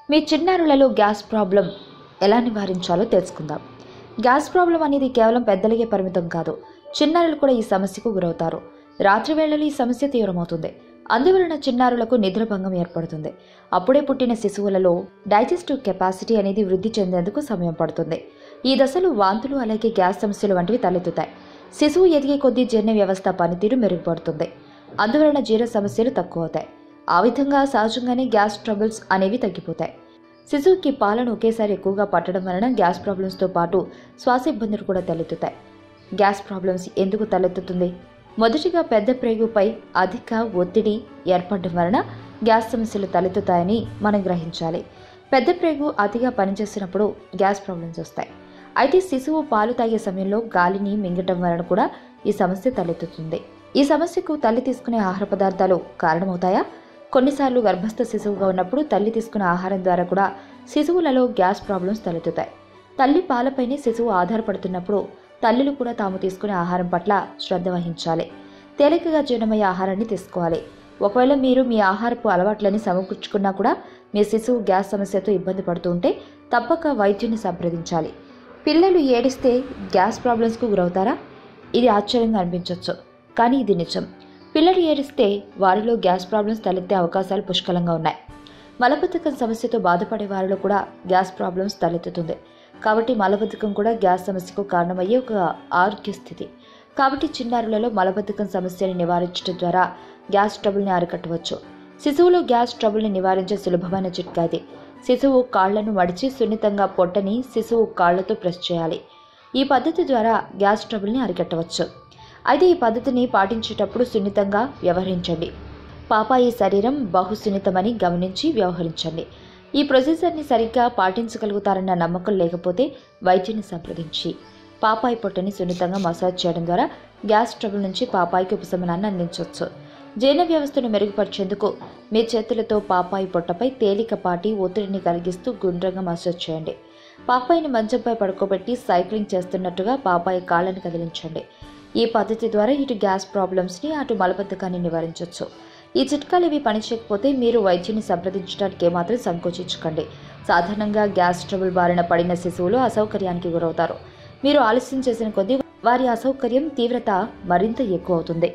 మీ చిన్నారులలో gas problem ఎలా నివారించాలో తెలుసుకుందాం gas problem అనేది కేవలం పెద్దలకే పరిమితం కాదు చిన్నారులు కూడా ఈ సమస్యకు గురవుతారు రాత్రి వేళలో ఈ సమస్య తీవ్రమవుతుంది అందువలన చిన్నారులకు నిద్రభంగం ఏర్పడుతుంది అప్పుడే పుట్టిన శిశువులలో డైజెస్టివ్ కెపాసిటీ అనేది వృద్ధి చెందేందుకు సమయం పడుతుంది ఈ దశలో వాంతులు అలాగే గ్యాస్ సమస్యలు వంటివి తలెత్తుతాయి శిశువు ఎదిగే కొద్దీ జీర్ణ వ్యవస్థ పనితీరు మెరుగుపడుతుంది అందువలన జీర్ణ సమస్యలు తక్కువ అవుతాయి ఆ విధంగా సహజంగానే గ్యాస్ ట్రబుల్స్ అనేవి తగ్గిపోతాయి శిశువుకి పాలను ఒకేసారి ఎక్కువగా పట్టడం వలన గ్యాస్ ప్రాబ్లమ్స్తో పాటు శ్వాస ఇబ్బందులు కూడా తలెత్తుతాయి గ్యాస్ ప్రాబ్లమ్స్ ఎందుకు తలెత్తుతుంది మొదటిగా పెద్ద ప్రేగుపై అధిక ఒత్తిడి ఏర్పడడం వలన గ్యాస్ సమస్యలు తలెత్తుతాయని మనం గ్రహించాలి పెద్ద ప్రేగు అతిగా పనిచేసినప్పుడు గ్యాస్ ప్రాబ్లమ్స్ వస్తాయి అయితే శిశువు పాలు తాగే సమయంలో గాలిని మింగటం వలన కూడా ఈ సమస్య తలెత్తుతుంది ఈ సమస్యకు తల్లి తీసుకునే ఆహార పదార్థాలు కారణమవుతాయా కొన్నిసార్లు గర్భస్థ శిశువుగా ఉన్నప్పుడు తల్లి తీసుకునే ఆహారం ద్వారా కూడా శిశువులలో గ్యాస్ ప్రాబ్లమ్స్ తలెత్తుతాయి తల్లి పాలపైనే శిశువు ఆధారపడుతున్నప్పుడు తల్లులు కూడా తాము తీసుకునే ఆహారం పట్ల శ్రద్ధ వహించాలి తేలికగా జీర్ణమయ్యే ఆహారాన్ని తీసుకోవాలి ఒకవేళ మీరు మీ ఆహారపు అలవాట్లని సమకూర్చుకున్నా కూడా మీ శిశువు గ్యాస్ సమస్యతో ఇబ్బంది పడుతూ ఉంటే తప్పక వైద్యుని సంప్రదించాలి పిల్లలు ఏడిస్తే గ్యాస్ ప్రాబ్లమ్స్కు గురవుతారా ఇది ఆశ్చర్యంగా అనిపించవచ్చు కానీ ఇది నిజం పిల్లలు ఏడిస్తే వారిలో గ్యాస్ ప్రాబ్లమ్స్ తలెత్తే అవకాశాలు పుష్కలంగా ఉన్నాయి మలబద్ధకం సమస్యతో బాధపడే వారిలో కూడా గ్యాస్ ప్రాబ్లమ్స్ తలెత్తుతుంది కాబట్టి మలబద్ధకం కూడా గ్యాస్ సమస్యకు కారణమయ్యే ఒక ఆరోగ్య స్థితి కాబట్టి చిన్నారులలో మలబద్ధకం సమస్యని నివారించడం ద్వారా గ్యాస్ ట్రబుల్ని అరికట్టవచ్చు శిశువులో గ్యాస్ ట్రబుల్ని నివారించే సులభమైన చిట్కా ఇది శిశువు కాళ్లను మడిచి సున్నితంగా పొట్టని శిశువు కాళ్లతో ప్రెస్ చేయాలి ఈ పద్ధతి ద్వారా గ్యాస్ ట్రబుల్ని అరికట్టవచ్చు అయితే ఈ పద్ధతిని పాటించేటప్పుడు సున్నితంగా వ్యవహరించండి పాపాయి శరీరం బహు సున్నితమని గమనించి వ్యవహరించండి ఈ ప్రొసీజర్ని సరిగ్గా పాటించగలుగుతారన్న నమ్మకం లేకపోతే వైద్యుని సంప్రదించి పాపాయి పొట్టని సున్నితంగా మసాజ్ చేయడం ద్వారా గ్యాస్ ట్రబుల్ నుంచి పాపాయికి ఉపశమనాన్ని అందించవచ్చు జీర్ణ వ్యవస్థను మెరుగుపరిచేందుకు మీ చేతులతో పాపాయి పొట్టపై తేలికపాటి ఒత్తిడిని కలిగిస్తూ గుండ్రంగా మసాజ్ చేయండి పాపాయిని మంచంపై పడుకోబెట్టి సైక్లింగ్ చేస్తున్నట్టుగా పాపాయి కాళ్ళని కదిలించండి ఈ పద్ధతి ద్వారా ఇటు గ్యాస్ ప్రాబ్లమ్స్ని అటు మలబద్ధకాన్ని నివారించవచ్చు ఈ చిట్కాలు ఇవి పనిచేయకపోతే మీరు వైద్యుని సంప్రదించడానికి ఏమాత్రం సంకోచించకండి సాధారణంగా గ్యాస్ ట్రబుల్ బారిన పడిన శిశువులు అసౌకర్యానికి గురవుతారు మీరు ఆలస్యం చేసిన కొద్దీ వారి అసౌకర్యం తీవ్రత మరింత ఎక్కువ అవుతుంది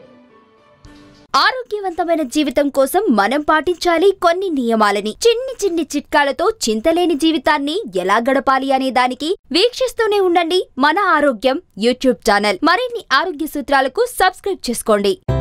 ఆరోగ్యవంతమైన జీవితం కోసం మనం పాటించాలి కొన్ని నియమాలని చిన్ని చిన్ని చిట్కాలతో చింతలేని జీవితాన్ని ఎలా గడపాలి అనే దానికి వీక్షిస్తూనే ఉండండి మన ఆరోగ్యం యూట్యూబ్ ఛానల్ మరిన్ని ఆరోగ్య సూత్రాలకు సబ్స్క్రైబ్ చేసుకోండి